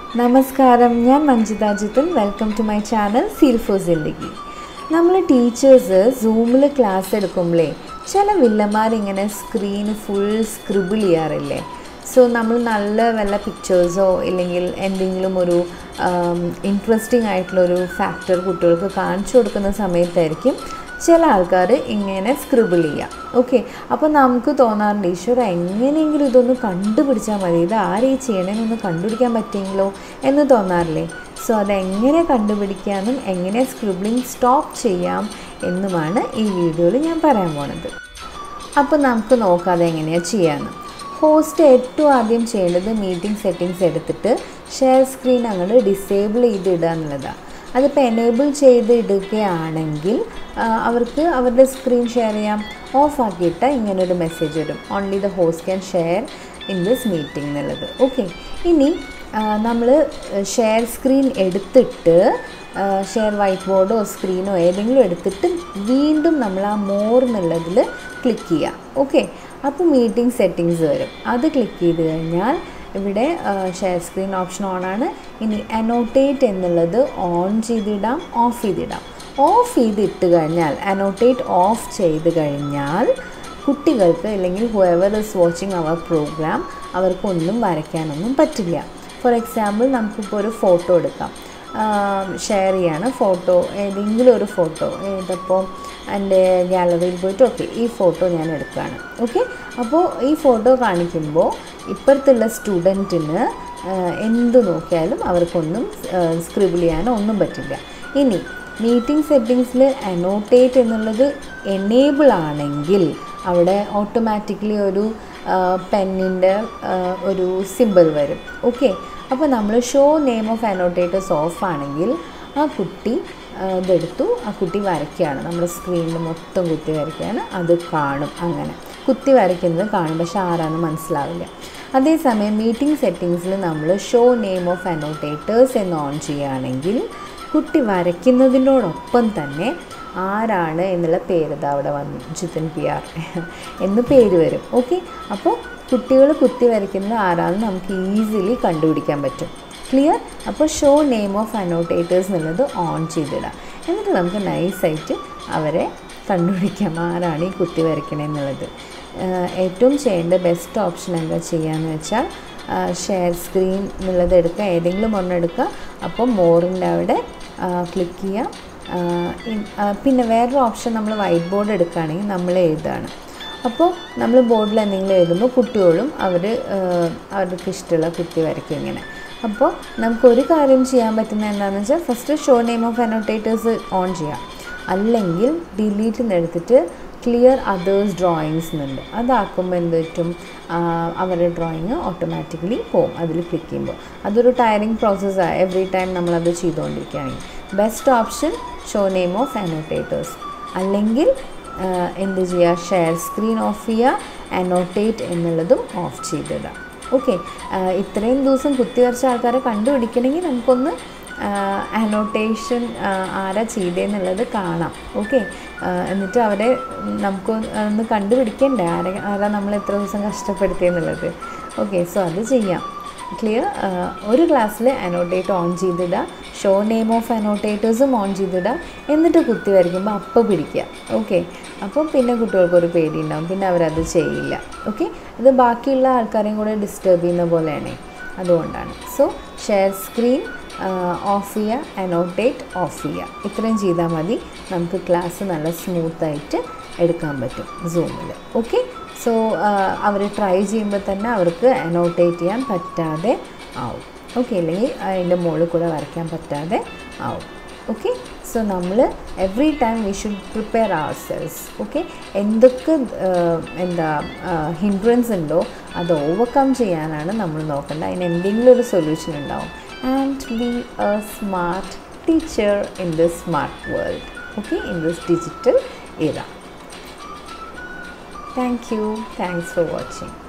നമസ്കാരം ഞാൻ Manjitha Jithun welcome to my channel zeal for Zindagi നമ്മൾ ടീച്ചേഴ്സ് സൂമിൽ ക്ലാസ് എടുക്കുമ്പോഴേ ചില വില്ലന്മാരിങ്ങനെ സ്ക്രീൻ ഫുൾ സ്ക്രിബിൾ ചെയ്യാറില്ലേ സോ നമ്മൾ നല്ല വല്ല പിക്ചേഴ്സോ ഇല്ലെങ്കിൽ എന്തെങ്കിലും ഒരു ഇൻട്രസ്റ്റിംഗ് ആയിട്ടുള്ളൊരു ഫാക്ടർ കുട്ടികൾക്ക് കാണിച്ചു കൊടുക്കുന്ന സമയത്തായിരിക്കും ചില ആൾക്കാർ ഇങ്ങനെ സ്ക്രിബിൾ ചെയ്യാം ഓക്കെ അപ്പോൾ നമുക്ക് തോന്നാറുണ്ട് ഈശ്വര എങ്ങനെയെങ്കിലും ഇതൊന്ന് കണ്ടുപിടിച്ചാൽ മതി ഇത് ആരീ ചെയ്യണമെന്നൊന്ന് കണ്ടുപിടിക്കാൻ പറ്റിയെങ്കിലോ എന്ന് തോന്നാറില്ലേ സോ അതെങ്ങനെ കണ്ടുപിടിക്കാമെന്നും എങ്ങനെ സ്ക്രിബിളിങ് സ്റ്റോപ്പ് ചെയ്യാം എന്നുമാണ് ഈ വീഡിയോയിൽ ഞാൻ പറയാൻ പോണത് അപ്പോൾ നമുക്ക് നോക്കാം അതെങ്ങനെയാണ് ചെയ്യാമെന്ന് ഹോസ്റ്റ് ഏറ്റവും ആദ്യം ചെയ്യേണ്ടത് മീറ്റിംഗ് സെറ്റിങ്സ് എടുത്തിട്ട് ഷെയർ സ്ക്രീൻ അങ്ങോട്ട് ഡിസേബിൾ ചെയ്തിടുക എന്നുള്ളതാണ് അതിപ്പോൾ എനേബിൾ ചെയ്ത് ഇടുകയാണെങ്കിൽ അവർക്ക് അവരുടെ സ്ക്രീൻ ഷെയർ ചെയ്യാം ഓഫ് ആക്കിയിട്ട് ഇങ്ങനൊരു മെസ്സേജ് വരും only the host can share in this meeting എന്നുള്ളത് ഓക്കെ ഇനി നമ്മൾ ഷെയർ സ്ക്രീൻ എടുത്തിട്ട് ഷെയർ വൈറ്റ് ബോർഡോ സ്ക്രീനോ ഏതെങ്കിലും എടുത്തിട്ട് വീണ്ടും നമ്മൾ ആ മോർ എന്നുള്ളതിൽ ക്ലിക്ക് ചെയ്യുക ഓക്കെ അപ്പോൾ മീറ്റിംഗ് സെറ്റിങ്സ് വരും അത് ക്ലിക്ക് ചെയ്ത് കഴിഞ്ഞാൽ ഇവിടെ ഷെയർ സ്ക്രീൻ ഓപ്ഷൻ ഓൺ ആണ് ഇനി അനോട്ടേറ്റ് എന്നുള്ളത് ഓൺ ചെയ്തിടാം ഓഫ് ചെയ്തിടാം ഓഫ് ചെയ്തിട്ട് കഴിഞ്ഞാൽ അനോട്ടേറ്റ് ഓഫ് ചെയ്ത് കഴിഞ്ഞാൽ കുട്ടികൾക്ക് അല്ലെങ്കിൽ whoever is watching our program അവർക്കൊന്നും വരയ്ക്കാനൊന്നും പറ്റില്ല ഫോർ എക്സാമ്പിൾ നമുക്കിപ്പോൾ ഒരു ഫോട്ടോ എടുക്കാം ഷെയർ ചെയ്യാണ് ഫോട്ടോ ഏതെങ്കിലും ഒരു ഫോട്ടോ ഇതിപ്പോൾ എൻ്റെ ഗാലറിയിൽ പോയിട്ട് ഓക്കെ ഈ ഫോട്ടോ ഞാൻ എടുക്കുകയാണ് ഓക്കെ അപ്പോൾ ഈ ഫോട്ടോ കാണിക്കുമ്പോൾ ഇപ്പുറത്തുള്ള സ്റ്റുഡൻറ്റിന് എന്ത് നോക്കിയാലും അവർക്കൊന്നും സ്ക്രിബിൾ ചെയ്യാനോ ഒന്നും പറ്റില്ല ഇനി മീറ്റിംഗ് സെറ്റിങ്സിൽ അനോട്ടേറ്റ് എന്നുള്ളത് എനേബിൾ ആണെങ്കിൽ അവിടെ ഓട്ടോമാറ്റിക്കലി ഒരു പെന്നിൻ്റെ ഒരു സിമ്പിൾ വരും ഓക്കെ അപ്പോൾ നമ്മൾ show name of annotators off ആണെങ്കിൽ ആ കുട്ടി ഇതെടുത്തു ആ കുട്ടി വരയ്ക്കുകയാണ് നമ്മുടെ സ്ക്രീനിൽ മൊത്തം കുത്തി വരയ്ക്കുകയാണ് അത് കാണും അങ്ങനെ കുത്തി വരയ്ക്കുന്നത് കാണും പക്ഷെ ആരാന്ന് മനസ്സിലാവില്ല അതേസമയം മീറ്റിംഗ് സെറ്റിങ്സിൽ നമ്മൾ ഷോ നെയിം ഓഫ് അനോട്ടേറ്റേഴ്സ് എന്ന് ഓൺ ചെയ്യുകയാണെങ്കിൽ കുട്ടി വരയ്ക്കുന്നതിനോടൊപ്പം തന്നെ ആരാണ് എന്നുള്ള പേര് ഇതാ അവിടെ വന്നു ജിതൻ പി ആർ എന്ന് പേര് വരും ഓക്കെ അപ്പോൾ കുട്ടികൾ കുത്തി വരയ്ക്കുന്നത് ആരാണെന്ന് നമുക്ക് ഈസിലി കണ്ടുപിടിക്കാൻ പറ്റും ക്ലിയർ അപ്പോൾ ഷോ നെയിം ഓഫ് അനോട്ടേറ്റേഴ്സ് എന്നുള്ളത് ഓൺ ചെയ്തിടാം എന്നിട്ട് നമുക്ക് നൈസായിട്ട് അവരെ കണ്ടുപിടിക്കാം ആരാണ് ഈ കുത്തി വരയ്ക്കണമെന്നുള്ളത് ഏറ്റവും ചെയ്യേണ്ട ബെസ്റ്റ് ഓപ്ഷൻ എന്താ ചെയ്യുകയെന്ന് വെച്ചാൽ ഷെയർ സ്ക്രീൻ എന്നുള്ളത് എടുക്കുക ഏതെങ്കിലും ഒരെണ്ണം എടുക്കുക അപ്പോൾ മോറിൻ്റെ അവിടെ ക്ലിക്ക് ചെയ്യുക പിന്നെ വേറൊരു ഓപ്ഷൻ നമ്മൾ വൈറ്റ് ബോർഡ് എടുക്കുകയാണെങ്കിൽ നമ്മൾ എഴുതുകയാണ് അപ്പോൾ നമ്മൾ ബോർഡിൽ എന്തെങ്കിലും എഴുതുമ്പോൾ കുട്ടികളും അവർ അവർക്ക് ഇഷ്ടമുള്ള കുത്തി വരയ്ക്കും ഇങ്ങനെ അപ്പോൾ നമുക്കൊരു കാര്യം ചെയ്യാൻ പറ്റുന്ന എന്താണെന്ന് വെച്ചാൽ first show name of annotators on ചെയ്യാം അല്ലെങ്കിൽ ഡിലീറ്റ് എടുത്തിട്ട് ക്ലിയർ അതേഴ്സ് ഡ്രോയിങ്സ് എന്നുണ്ട് അതാക്കുമ്പോൾ എന്ത് പറ്റും അവരുടെ ഡ്രോയിങ് ഓട്ടോമാറ്റിക്കലി പോകും അതിൽ ക്ലിക്ക് ചെയ്യുമ്പോൾ അതൊരു ടയറിങ് പ്രോസസ്സാണ് എവറി ടൈം നമ്മളത് ചെയ്തുകൊണ്ടിരിക്കുകയാണെങ്കിൽ best option show name of annotators അല്ലെങ്കിൽ എന്ത് ചെയ്യുക ഷെയർ സ്ക്രീൻ ഓഫ് ചെയ്യുക അനോട്ടേറ്റ് എന്നുള്ളതും ഓഫ് ചെയ്തിടാം ഓക്കെ ഇത്രയും ദിവസം കുത്തിവരച്ച ആൾക്കാരെ കണ്ടുപിടിക്കണമെങ്കിൽ നമുക്കൊന്ന് അനോട്ടേഷൻ ആരാ ചെയ്തതെന്നുള്ളത് കാണാം ഓക്കെ എന്നിട്ട് അവരെ നമുക്ക് ഒന്ന് കണ്ടുപിടിക്കണ്ടേ ആരെ ആരാ നമ്മൾ എത്ര ദിവസം കഷ്ടപ്പെടുത്തിയെന്നുള്ളത് ഓക്കെ സോ അത് ചെയ്യാം ക്ലിയർ ഒരു ക്ലാസ്സിൽ അനോട്ടേറ്റ് ഓൺ ചെയ്തിടുക ഷോ നെയിം ഓഫ് അനോട്ടേറ്റേഴ്സും ഓൺ ചെയ്തിടുക എന്നിട്ട് കുത്തി വരയ്ക്കുമ്പോൾ അപ്പം പിടിക്കുക ഓക്കെ അപ്പോൾ പിന്നെ കുട്ടികൾക്കൊരു പേടി ഉണ്ടാവും പിന്നെ അവരത് ചെയ്യില്ല ഓക്കെ ഇത് ബാക്കിയുള്ള ആൾക്കാരെയും കൂടെ ഡിസ്റ്റർബ് ചെയ്യുന്ന പോലെയാണ് അതുകൊണ്ടാണ് സോ ഷെയർ സ്ക്രീൻ ഓഫ് ചെയ്യുക അനോട്ടേറ്റ് ഓഫ് ചെയ്യുക ഇത്രയും ചെയ്താൽ മതി നമുക്ക് ക്ലാസ് നല്ല സ്മൂത്തായിട്ട് എടുക്കാൻ പറ്റും സൂമിൽ ഓക്കെ സോ അവർ ട്രൈ ചെയ്യുമ്പോൾ തന്നെ അവർക്ക് അനോട്ടേറ്റ് ചെയ്യാൻ പറ്റാതെ ആവും ഓക്കെ അല്ലെങ്കിൽ അതിൻ്റെ മുകളിൽ കൂടെ വരയ്ക്കാൻ പറ്റാതെ ആവും ഓക്കെ സോ നമ്മൾ every time we should prepare ourselves okay എന്തൊക്കെ എന്താ ഹിൻഡ്രൻസ് ഉണ്ടോ അത് ഓവർകം ചെയ്യാനാണ് നമ്മൾ നോക്കേണ്ടത് അതിന് എന്തെങ്കിലും ഒരു സൊല്യൂഷൻ ഉണ്ടാവും and be a smart teacher in this smart world okay in this digital era. Thank you. Thanks for watching.